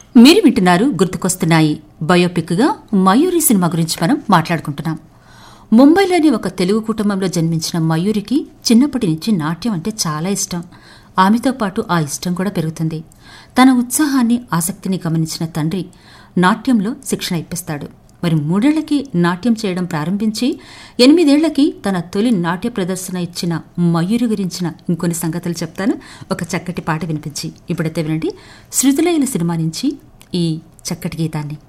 మీరు వింటున్నారు గుర్తుకొస్తున్నాయి బయోపిక్గా మయూరి సినిమా గురించి మనం మాట్లాడుకుంటున్నాం ముంబైలోని ఒక తెలుగు కుటుంబంలో జన్మించిన మయూరికి చిన్నప్పటి నుంచి నాట్యం అంటే చాలా ఇష్టం ఆమెతో పాటు ఆ ఇష్టం కూడా పెరుగుతుంది తన ఉత్సాహాన్ని ఆసక్తిని గమనించిన తండ్రి నాట్యంలో శిక్షణ ఇప్పిస్తాడు మరి మూడేళ్లకి నాట్యం చేయడం ప్రారంభించి ఎనిమిదేళ్లకి తన తొలి నాట్య ప్రదర్శన ఇచ్చిన మయూరి గురించిన ఇంకొన్ని సంగతులు చెప్తాను ఒక చక్కటి పాట వినిపించి ఇప్పుడైతే వినండి శృతిలయల సినిమా నుంచి ఈ చక్కటి గీతాన్ని